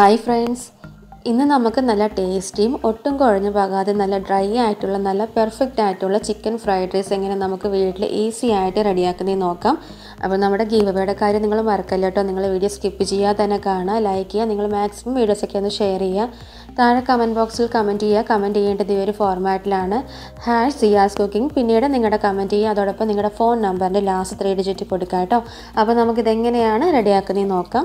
hi friends ഇന്ന് നമുക്ക് നല്ല ടേസ്റ്റിയും ഒട്ടും കുഴഞ്ഞു പോകാതെ നല്ല ഡ്രൈ ആയിട്ടുള്ള നല്ല പെർഫെക്റ്റ് ആയിട്ടുള്ള ചിക്കൻ ഫ്രൈഡ് റൈസ് എങ്ങനെ നമുക്ക് വീട്ടിൽ ഈസി ആയിട്ട് റെഡിയാക്കുന്നത് നോക്കാം അപ്പോൾ നമ്മുടെ ഗീവയുടെ കാര്യം നിങ്ങൾ മറക്കല്ല കേട്ടോ നിങ്ങൾ വീഡിയോ സ്കിപ്പ് ചെയ്യാതെ തന്നെ കാണുക ലൈക്ക് ചെയ്യുക നിങ്ങൾ മാക്സിമം വീഡിയോസൊക്കെ ഒന്ന് ഷെയർ ചെയ്യുക താഴെ കമൻറ്റ് ബോക്സിൽ കമൻറ്റ് ചെയ്യുക കമൻറ്റ് ചെയ്യേണ്ടത് ഈ ഒരു ഫോർമാറ്റിലാണ് ഹാഷ് സിയാസ് കുക്കിംഗ് പിന്നീട് നിങ്ങളുടെ കമൻറ്റ് ചെയ്യുക അതോടൊപ്പം നിങ്ങളുടെ ഫോൺ നമ്പറിൻ്റെ ലാസ്റ്റ് ത്രീ ഡിജിറ്റ് കൊടുക്കുക കേട്ടോ അപ്പോൾ നമുക്കിതെങ്ങനെയാണ് റെഡിയാക്കുന്നത് നോക്കാം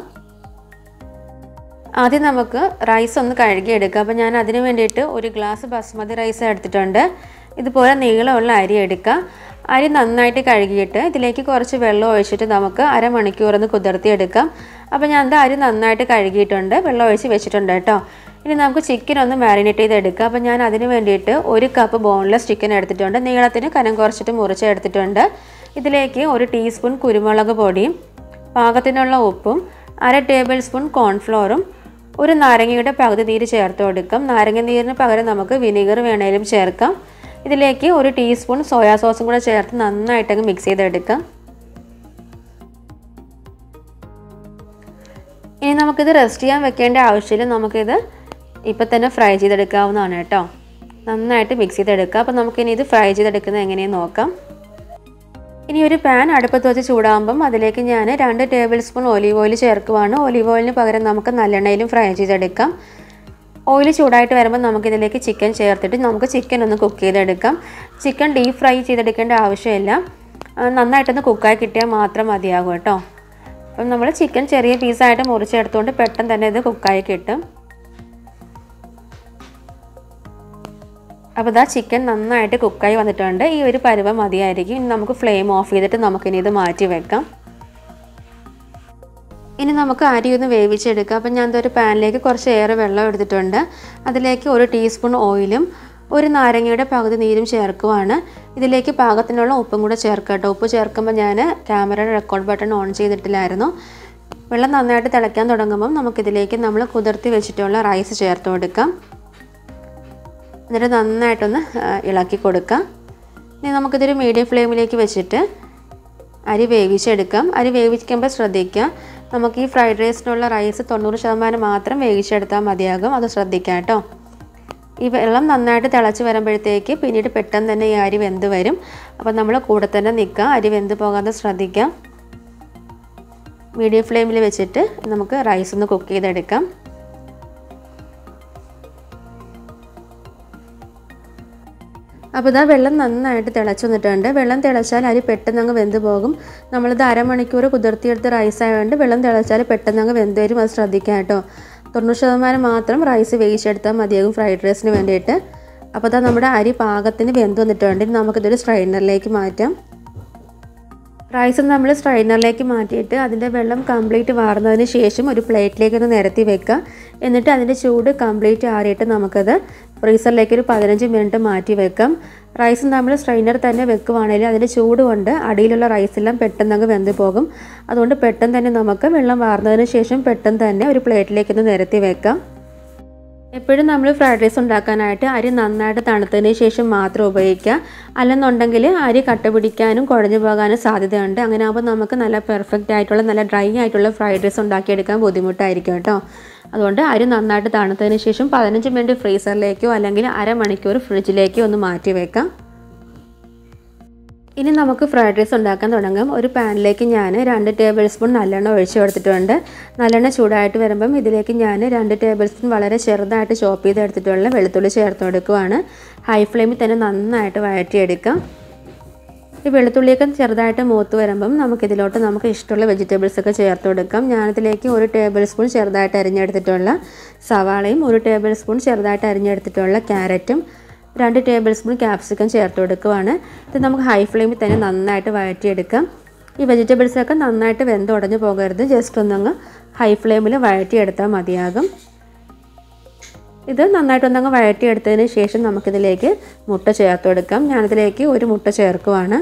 ആദ്യം നമുക്ക് റൈസ് ഒന്ന് കഴുകിയെടുക്കുക അപ്പോൾ ഞാൻ അതിന് വേണ്ടിയിട്ട് ഒരു ഗ്ലാസ് ബസ്മതി റൈസ് എടുത്തിട്ടുണ്ട് ഇതുപോലെ നീളമുള്ള അരി എടുക്കുക അരി നന്നായിട്ട് കഴുകിയിട്ട് ഇതിലേക്ക് കുറച്ച് വെള്ളം ഒഴിച്ചിട്ട് നമുക്ക് അരമണിക്കൂർ ഒന്ന് കുതിർത്തിയെടുക്കാം അപ്പോൾ ഞാൻ എന്താ അരി നന്നായിട്ട് കഴുകിയിട്ടുണ്ട് വെള്ളം ഒഴിച്ച് വെച്ചിട്ടുണ്ട് കേട്ടോ ഇനി നമുക്ക് ചിക്കൻ ഒന്ന് മാരിനേറ്റ് ചെയ്തെടുക്കാം അപ്പോൾ ഞാൻ അതിന് വേണ്ടിയിട്ട് ഒരു കപ്പ് ബോൺലെസ് ചിക്കൻ എടുത്തിട്ടുണ്ട് നീളത്തിന് കനം കുറച്ചിട്ട് മുറിച്ച് എടുത്തിട്ടുണ്ട് ഇതിലേക്ക് ഒരു ടീസ്പൂൺ കുരുമുളക് പൊടിയും പാകത്തിനുള്ള ഉപ്പും അര ടേബിൾ സ്പൂൺ കോൺഫ്ലോറും ഒരു നാരങ്ങയുടെ പകുതി നീര് ചേർത്ത് കൊടുക്കാം നാരങ്ങ നീരിന് പകരം നമുക്ക് വിനീഗർ വേണേലും ചേർക്കാം ഇതിലേക്ക് ഒരു ടീസ്പൂൺ സോയാ സോസും കൂടെ ചേർത്ത് നന്നായിട്ടങ്ങ് മിക്സ് ചെയ്തെടുക്കാം ഇനി നമുക്കിത് റെസ്റ്റ് ചെയ്യാൻ വെക്കേണ്ട ആവശ്യമില്ല നമുക്കിത് ഇപ്പം തന്നെ ഫ്രൈ ചെയ്തെടുക്കാവുന്നതാണ് കേട്ടോ നന്നായിട്ട് മിക്സ് ചെയ്തെടുക്കുക അപ്പോൾ നമുക്കിനി ഇത് ഫ്രൈ ചെയ്തെടുക്കുന്നത് എങ്ങനെയെന്ന് നോക്കാം ഇനി ഒരു പാൻ അടുപ്പത്ത് വെച്ച് ചൂടാകുമ്പം അതിലേക്ക് ഞാൻ രണ്ട് ടേബിൾ സ്പൂൺ ഒലീവ് ഓയിൽ ചേർക്കുവാണ് ഒലീവ് ഓയിലിന് പകരം നമുക്ക് നല്ലെണ്ണയിലും ഫ്രൈ ചെയ്തെടുക്കാം ഓയിൽ ചൂടായിട്ട് വരുമ്പോൾ നമുക്കിതിലേക്ക് ചിക്കൻ ചേർത്തിട്ട് നമുക്ക് ചിക്കൻ ഒന്ന് കുക്ക് ചെയ്തെടുക്കാം ചിക്കൻ ഡീപ്പ് ഫ്രൈ ചെയ്തെടുക്കേണ്ട ആവശ്യമില്ല നന്നായിട്ടൊന്ന് കുക്കായി കിട്ടിയാൽ മാത്രം മതിയാകും കേട്ടോ അപ്പം നമ്മൾ ചിക്കൻ ചെറിയ പീസായിട്ട് മുറിച്ചെടുത്തുകൊണ്ട് പെട്ടെന്ന് തന്നെ ഇത് കുക്കായി കിട്ടും അപ്പോൾ ഇതാ ചിക്കൻ നന്നായിട്ട് കുക്കായി വന്നിട്ടുണ്ട് ഈ ഒരു പരുവം മതിയായിരിക്കും ഇനി നമുക്ക് ഫ്ലെയിം ഓഫ് ചെയ്തിട്ട് നമുക്കിനി ഇത് മാറ്റി വെക്കാം ഇനി നമുക്ക് അരി ഒന്ന് വേവിച്ചെടുക്കാം അപ്പം ഞാൻ ഒരു പാനിലേക്ക് കുറച്ച് ഏറെ വെള്ളം എടുത്തിട്ടുണ്ട് അതിലേക്ക് ഒരു ടീസ്പൂൺ ഓയിലും ഒരു നാരങ്ങയുടെ പകുതി നീരും ചേർക്കുവാണ് ഇതിലേക്ക് പാകത്തിനുള്ള ഉപ്പും കൂടെ ചേർക്കാം കേട്ടോ ഉപ്പ് ചേർക്കുമ്പോൾ ഞാൻ ക്യാമറയുടെ റെക്കോർഡ് ബട്ടൺ ഓൺ ചെയ്തിട്ടില്ലായിരുന്നു വെള്ളം നന്നായിട്ട് തിളയ്ക്കാൻ തുടങ്ങുമ്പം നമുക്കിതിലേക്ക് നമ്മൾ കുതിർത്തി വെച്ചിട്ടുള്ള റൈസ് ചേർത്ത് കൊടുക്കാം എന്നിട്ട് നന്നായിട്ടൊന്ന് ഇളക്കി കൊടുക്കാം ഇനി നമുക്കിതൊരു മീഡിയം ഫ്ലെയിമിലേക്ക് വെച്ചിട്ട് അരി വേവിച്ചെടുക്കാം അരി വേവിക്കുമ്പോൾ ശ്രദ്ധിക്കുക നമുക്ക് ഈ ഫ്രൈഡ് റൈസിനുള്ള റൈസ് തൊണ്ണൂറ് ശതമാനം മാത്രം വേവിച്ചെടുത്താൽ മതിയാകും അത് ശ്രദ്ധിക്കാം കേട്ടോ ഈ വെള്ളം നന്നായിട്ട് തിളച്ച് വരുമ്പോഴത്തേക്ക് പിന്നീട് പെട്ടെന്ന് തന്നെ ഈ അരി വെന്ത് വരും അപ്പോൾ നമ്മൾ കൂടെ തന്നെ നിൽക്കുക അരി വെന്ത് പോകാതെ ശ്രദ്ധിക്കാം മീഡിയം ഫ്ലെയിമിൽ വെച്ചിട്ട് നമുക്ക് റൈസ് ഒന്ന് കുക്ക് ചെയ്തെടുക്കാം അപ്പോൾ ഇതാ വെള്ളം നന്നായിട്ട് തിളച്ച് വന്നിട്ടുണ്ട് വെള്ളം തിളച്ചാൽ അരി പെട്ടെന്ന് അങ്ങ് വെന്ത് പോകും നമ്മളിത് അരമണിക്കൂർ കുതിർത്തിയെടുത്ത റൈസ് ആയതുകൊണ്ട് വെള്ളം തിളച്ചാൽ പെട്ടെന്ന് അങ്ങ് വെന്ത് വരും അത് ശ്രദ്ധിക്കാം കേട്ടോ തൊണ്ണൂറ് ശതമാനം മാത്രം റൈസ് വേവിച്ചെടുത്താൽ മതിയാകും ഫ്രൈഡ് റൈസിന് വേണ്ടിയിട്ട് അപ്പോൾ ഇതാ നമ്മുടെ അരി പാകത്തിന് വെന്ത് വന്നിട്ടുണ്ട് ഇനി നമുക്കിതൊരു സ്ട്രൈനറിലേക്ക് മാറ്റാം റൈസ് നമ്മൾ സ്ട്രൈനറിലേക്ക് മാറ്റിയിട്ട് അതിൻ്റെ വെള്ളം കംപ്ലീറ്റ് വാർന്നതിന് ശേഷം ഒരു പ്ലേറ്റിലേക്ക് ഒന്ന് നിരത്തി വെക്കുക എന്നിട്ട് അതിൻ്റെ ചൂട് കംപ്ലീറ്റ് ആറിയിട്ട് നമുക്കത് ഫ്രീസറിലേക്ക് ഒരു പതിനഞ്ച് മിനിറ്റ് മാറ്റി വെക്കാം റൈസ് നമ്മൾ സ്ട്രൈനർ തന്നെ വെക്കുവാണെങ്കിൽ അതിൻ്റെ ചൂട് കൊണ്ട് അടിയിലുള്ള റൈസെല്ലാം പെട്ടെന്ന് അങ്ങ് വെന്ത് പോകും അതുകൊണ്ട് പെട്ടെന്ന് തന്നെ നമുക്ക് വെള്ളം വാർന്നതിന് ശേഷം പെട്ടെന്ന് തന്നെ ഒരു പ്ലേറ്റിലേക്ക് ഒന്ന് നിരത്തി വെക്കാം എപ്പോഴും നമ്മൾ ഫ്രൈഡ് റൈസ് ഉണ്ടാക്കാനായിട്ട് അരി നന്നായിട്ട് തണുത്തതിന് ശേഷം മാത്രം ഉപയോഗിക്കുക അല്ലെന്നുണ്ടെങ്കിൽ അരി കട്ട പിടിക്കാനും കുഴഞ്ഞു പോകാനും സാധ്യതയുണ്ട് അങ്ങനെ ആകുമ്പോൾ നമുക്ക് നല്ല പെർഫെക്റ്റ് ആയിട്ടുള്ള നല്ല ഡ്രൈ ആയിട്ടുള്ള ഫ്രൈഡ് റൈസ് ഉണ്ടാക്കിയെടുക്കാൻ ബുദ്ധിമുട്ടായിരിക്കും കേട്ടോ അതുകൊണ്ട് അരി നന്നായിട്ട് തണുത്തതിന് ശേഷം പതിനഞ്ച് മിനിറ്റ് ഫ്രീസറിലേക്കോ അല്ലെങ്കിൽ അരമണിക്കൂർ ഫ്രിഡ്ജിലേക്കോ ഒന്ന് മാറ്റി വെക്കാം ഇനി നമുക്ക് ഫ്രൈഡ് റൈസ് ഉണ്ടാക്കാൻ തുടങ്ങാം ഒരു പാനിലേക്ക് ഞാൻ രണ്ട് ടേബിൾ സ്പൂൺ നല്ലെണ്ണ ഒഴിച്ചു കൊടുത്തിട്ടുണ്ട് നല്ലെണ്ണ ചൂടായിട്ട് വരുമ്പം ഇതിലേക്ക് ഞാൻ രണ്ട് ടേബിൾ സ്പൂൺ വളരെ ചെറുതായിട്ട് ചോപ്പ് ചെയ്തെടുത്തിട്ടുള്ള വെളുത്തുള്ളി ചേർത്ത് കൊടുക്കുവാണ് ഹൈ ഫ്ലെയിമിൽ തന്നെ നന്നായിട്ട് വഴറ്റിയെടുക്കാം ഈ വെളുത്തുള്ളിയൊക്കെ ചെറുതായിട്ട് മൂത്ത് വരുമ്പം നമുക്കിതിലോട്ട് നമുക്ക് ഇഷ്ടമുള്ള വെജിറ്റബിൾസ് ഒക്കെ ചേർത്ത് കൊടുക്കാം ഞാനിതിലേക്ക് ഒരു ടേബിൾ സ്പൂൺ ചെറുതായിട്ട് അരിഞ്ഞെടുത്തിട്ടുള്ള സവാളയും ഒരു ടേബിൾ സ്പൂൺ ചെറുതായിട്ട് അരിഞ്ഞെടുത്തിട്ടുള്ള ക്യാരറ്റും രണ്ട് ടേബിൾ സ്പൂൺ ക്യാപ്സിക്കം ചേർത്ത് കൊടുക്കുവാണ് ഇത് നമുക്ക് ഹൈ ഫ്ലെയിമിൽ തന്നെ നന്നായിട്ട് വഴറ്റിയെടുക്കാം ഈ വെജിറ്റബിൾസൊക്കെ നന്നായിട്ട് വെന്തുടഞ്ഞു പോകരുത് ജസ്റ്റ് ഒന്നങ്ങ് ഹൈ ഫ്ലെയിമിൽ വഴറ്റിയെടുത്താൽ മതിയാകും ഇത് നന്നായിട്ടൊന്നങ്ങ് വഴറ്റിയെടുത്തതിന് ശേഷം നമുക്കിതിലേക്ക് മുട്ട ചേർത്ത് കൊടുക്കാം ഞാനിതിലേക്ക് ഒരു മുട്ട ചേർക്കുവാണ്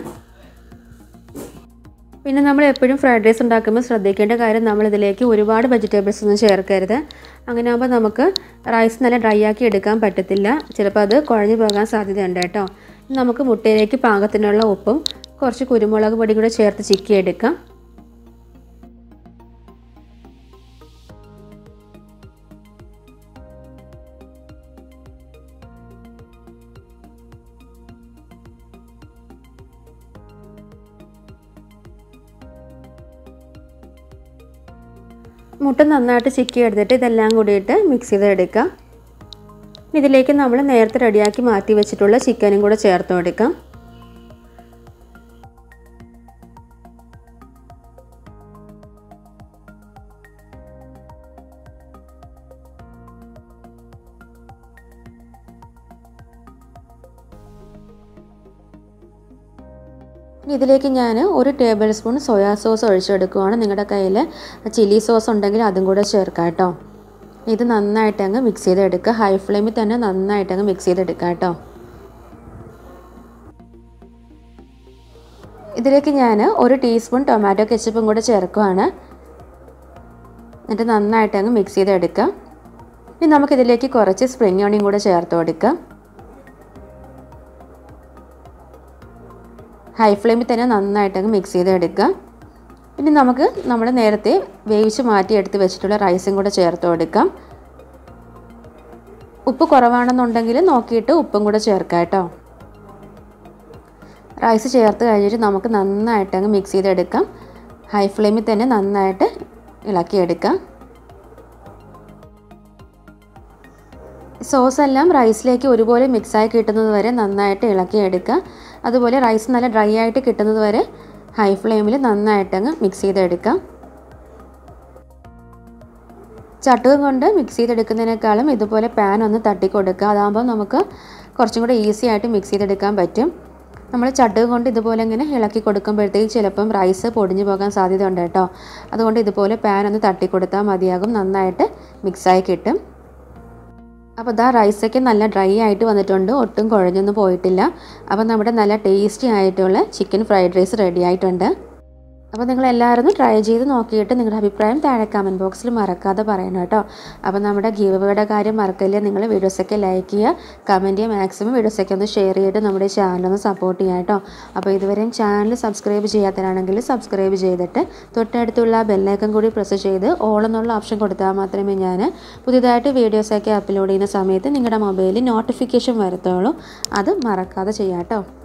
പിന്നെ നമ്മൾ എപ്പോഴും ഫ്രൈഡ് റൈസ് ഉണ്ടാക്കുമ്പോൾ ശ്രദ്ധിക്കേണ്ട കാര്യം നമ്മളിതിലേക്ക് ഒരുപാട് വെജിറ്റബിൾസ് ഒന്നും ചേർക്കരുത് അങ്ങനെ ആകുമ്പോൾ നമുക്ക് റൈസ് നല്ല ഡ്രൈ ആക്കി എടുക്കാൻ പറ്റത്തില്ല ചിലപ്പോൾ അത് കുഴഞ്ഞു പോകാൻ സാധ്യതയുണ്ട് കേട്ടോ നമുക്ക് മുട്ടയിലേക്ക് പാകത്തിനുള്ള ഉപ്പും കുറച്ച് കുരുമുളക് പൊടി കൂടെ ചേർത്ത് ചിക്കി എടുക്കാം മുട്ട നന്നായിട്ട് ചിക്കി എടുത്തിട്ട് ഇതെല്ലാം കൂടിയിട്ട് മിക്സ് ചെയ്തെടുക്കാം ഇതിലേക്ക് നമ്മൾ നേരത്തെ റെഡിയാക്കി മാറ്റി വെച്ചിട്ടുള്ള ചിക്കനും കൂടെ ചേർത്ത് കൊടുക്കാം ഇനി ഇതിലേക്ക് ഞാൻ ഒരു ടേബിൾ സ്പൂൺ സോയാ സോസ് ഒഴിച്ചെടുക്കുവാണ് നിങ്ങളുടെ കയ്യിൽ ചില്ലി സോസ് ഉണ്ടെങ്കിൽ അതും കൂടെ ചേർക്കാം കേട്ടോ ഇത് നന്നായിട്ട് അങ്ങ് മിക്സ് ചെയ്തെടുക്കുക ഹൈ ഫ്ലെയിമിൽ തന്നെ നന്നായിട്ട് അങ്ങ് മിക്സ് ചെയ്തെടുക്കുക കേട്ടോ ഇതിലേക്ക് ഞാൻ ഒരു ടീസ്പൂൺ ടൊമാറ്റോ കെച്ചപ്പും കൂടെ ചേർക്കുവാണ് എന്നിട്ട് നന്നായിട്ട് അങ്ങ് മിക്സ് ചെയ്തെടുക്കാം ഇനി നമുക്കിതിലേക്ക് കുറച്ച് സ്പ്രിംഗ് ഓണിയും കൂടെ ചേർത്ത് കൊടുക്കാം ഹൈ ഫ്ലെയിമിൽ തന്നെ നന്നായിട്ട് അങ്ങ് മിക്സ് ചെയ്തെടുക്കുക ഇനി നമുക്ക് നമ്മൾ നേരത്തെ വേവിച്ച് മാറ്റി എടുത്ത് വെച്ചിട്ടുള്ള റൈസും കൂടെ ചേർത്ത് കൊടുക്കാം ഉപ്പ് കുറവാണെന്നുണ്ടെങ്കിൽ നോക്കിയിട്ട് ഉപ്പും കൂടെ ചേർക്കാം കേട്ടോ റൈസ് ചേർത്ത് കഴിഞ്ഞിട്ട് നമുക്ക് നന്നായിട്ട് അങ്ങ് മിക്സ് ചെയ്തെടുക്കാം ഹൈ ഫ്ലെയിമിൽ തന്നെ നന്നായിട്ട് ഇളക്കിയെടുക്കാം സോസ് എല്ലാം റൈസിലേക്ക് ഒരുപോലെ മിക്സായി കിട്ടുന്നത് വരെ നന്നായിട്ട് ഇളക്കിയെടുക്കുക അതുപോലെ റൈസ് നല്ല ഡ്രൈ ആയിട്ട് കിട്ടുന്നത് വരെ ഹൈ ഫ്ലെയിമിൽ നന്നായിട്ട് അങ്ങ് മിക്സ് ചെയ്തെടുക്കാം ചട്ടുകം കൊണ്ട് മിക്സ് ചെയ്തെടുക്കുന്നതിനേക്കാളും ഇതുപോലെ പാൻ ഒന്ന് തട്ടി കൊടുക്കുക അതാകുമ്പോൾ നമുക്ക് കുറച്ചും കൂടെ ഈസി ആയിട്ട് മിക്സ് ചെയ്തെടുക്കാൻ പറ്റും നമ്മൾ ചട്ടുകം കൊണ്ട് ഇതുപോലെ ഇങ്ങനെ ഇളക്കി കൊടുക്കുമ്പോഴത്തേക്കും ചിലപ്പം റൈസ് പൊടിഞ്ഞു പോകാൻ സാധ്യത ഉണ്ട് കേട്ടോ അതുകൊണ്ട് ഇതുപോലെ പാൻ ഒന്ന് തട്ടി കൊടുത്താൽ മതിയാകും നന്നായിട്ട് മിക്സായി കിട്ടും അപ്പോൾ ഇതാ റൈസൊക്കെ നല്ല ഡ്രൈ ആയിട്ട് വന്നിട്ടുണ്ട് ഒട്ടും കുഴഞ്ഞൊന്നും പോയിട്ടില്ല അപ്പോൾ നമ്മുടെ നല്ല ടേസ്റ്റി ആയിട്ടുള്ള ചിക്കൻ ഫ്രൈഡ് റൈസ് റെഡി ആയിട്ടുണ്ട് അപ്പോൾ നിങ്ങൾ എല്ലാവരും ട്രൈ ചെയ്ത് നോക്കിയിട്ട് നിങ്ങളുടെ അഭിപ്രായം താഴെ കമൻറ്റ് ബോക്സിൽ മറക്കാതെ പറയണം കേട്ടോ അപ്പോൾ നമ്മുടെ ഗീവ് അവയുടെ കാര്യം മറക്കില്ല നിങ്ങൾ വീഡിയോസൊക്കെ ലൈക്ക് ചെയ്യുക കമൻറ്റ് ചെയ്യുക മാക്സിമം വീഡിയോസൊക്കെ ഒന്ന് ഷെയർ ചെയ്തിട്ട് നമ്മുടെ ചാനലൊന്ന് സപ്പോർട്ട് ചെയ്യുക കേട്ടോ അപ്പോൾ ഇതുവരെയും ചാനൽ സബ്സ്ക്രൈബ് ചെയ്യാത്തവരാണെങ്കിൽ സബ്സ്ക്രൈബ് ചെയ്തിട്ട് തൊട്ടടുത്തുള്ള ബെല്ലൈക്കൺ കൂടി പ്രസ് ചെയ്ത് ഓൾ എന്നുള്ള ഓപ്ഷൻ കൊടുത്താൽ മാത്രമേ ഞാൻ പുതിയതായിട്ട് വീഡിയോസൊക്കെ അപ്ലോഡ് ചെയ്യുന്ന സമയത്ത് നിങ്ങളുടെ മൊബൈലിൽ നോട്ടിഫിക്കേഷൻ വരത്തുള്ളൂ അത് മറക്കാതെ ചെയ്യാം കേട്ടോ